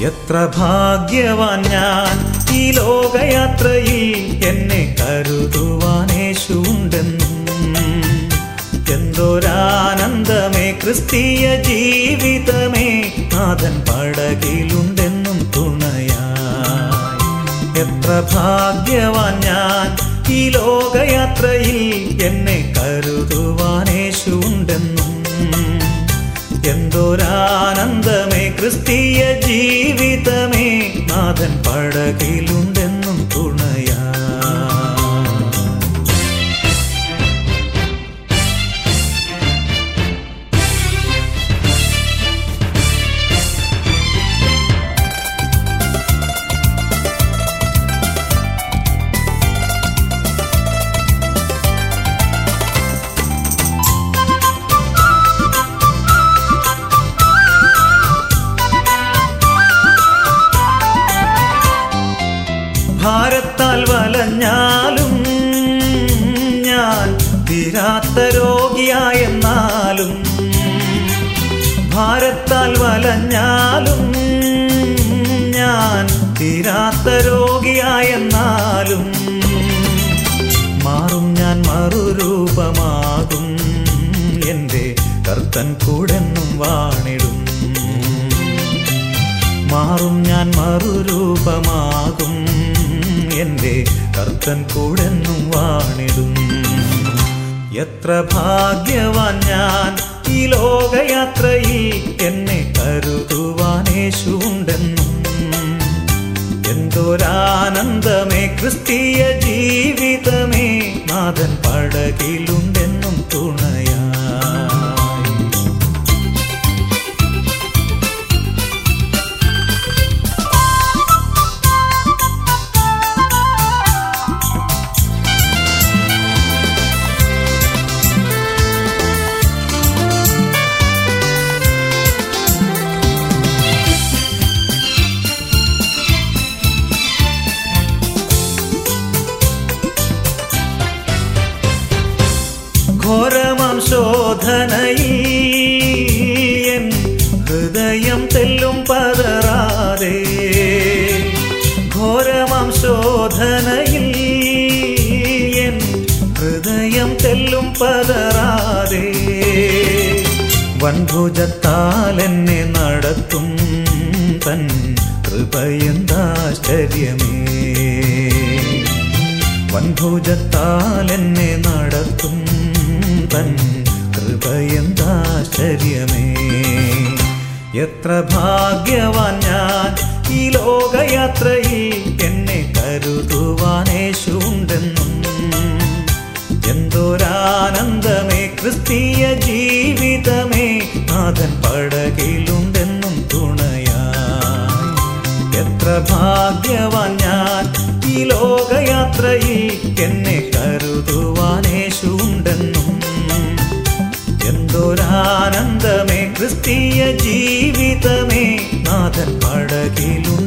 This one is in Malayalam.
എത്ര ഭാഗ്യവാൻ ഞാൻ ഈ ലോകയാത്രയിൽ എന്നെ കരുതുവാനേശുണ്ടെന്നും എന്തൊരാനന്ദമേ ക്രിസ്തീയ ജീവിതമേ നാഥൻ പടകിലുണ്ടെന്നും തുണയായി എത്ര ഭാഗ്യവാൻ ഞാൻ ഈ ലോകയാത്രയിൽ എന്നെ കരുതുവാനേശുണ്ടെന്നും എന്തൊരാനന്ദമേ ക്രിസ്തീയ ജീവിതമേ നാഥൻ പടകിലുണ്ടെന്നും തുണയാ ഭാരത്താൽ വലഞ്ഞാലും ഞാൻ തീരാത്ത രോഗിയായെന്നാലും ഭാരത്താൽ വലഞ്ഞാലും ഞാൻ തീരാത്ത രോഗിയായെന്നാലും മാറും ഞാൻ മറുരൂപമാകും എൻ്റെ കർത്തൻ കൂടെന്നും വാണിടും മാറും ഞാൻ മറുരൂപമാകും എൻ്റെ കർത്തൻ കൂടെന്നും വാണിടും എത്ര ഭാഗ്യവാൻ ഞാൻ ഈ ലോകയാത്രയിൽ എന്നെ കരുതുവാനേശുണ്ടെന്നും എന്തൊരാനന്ദമേ ക്രിസ്തീയ ജീവിതമേ നാഥൻ പടകിലുണ്ടെന്നും തുണയായി ഘോരമാം ശോധനയിൽ എൻ ഹൃദയം തെല്ലും പതറാതെ ഘോരമാം ശോധനയിൽ എൻ ഹൃദയം തെല്ലും പതറാതെ വൻഭുജത്താൽ എന്നെ നടത്തും തൻ കൃപയെന്താശ്ചര്യമേ വൻഭുജത്താൽ എന്നെ നടത്തും തൻ കൃപയെന്താശ്ചര്യമേ എത്ര ഭാഗ്യവാൻ ഞാൻ ഈ ലോകയാത്രയിൽ എന്നെ കരുതുവാനേശുണ്ടെന്നും എന്തൊരാനന്ദമേ ക്രിസ്തീയ ജീവിതമേ നാഥൻ പടകിലുണ്ടെന്നും തുണയായി എത്ര ഭാഗ്യവാൻ ഞാൻ ഈ ലോകയാത്രയിൽ എന്നെ കരുതുവാനേശുണ്ടെന്നും എന്തൊരാനന്ദമേ ക്രിസ്തീയ ജീവിതമേ നാഥൻ പടകിലുണ്ട്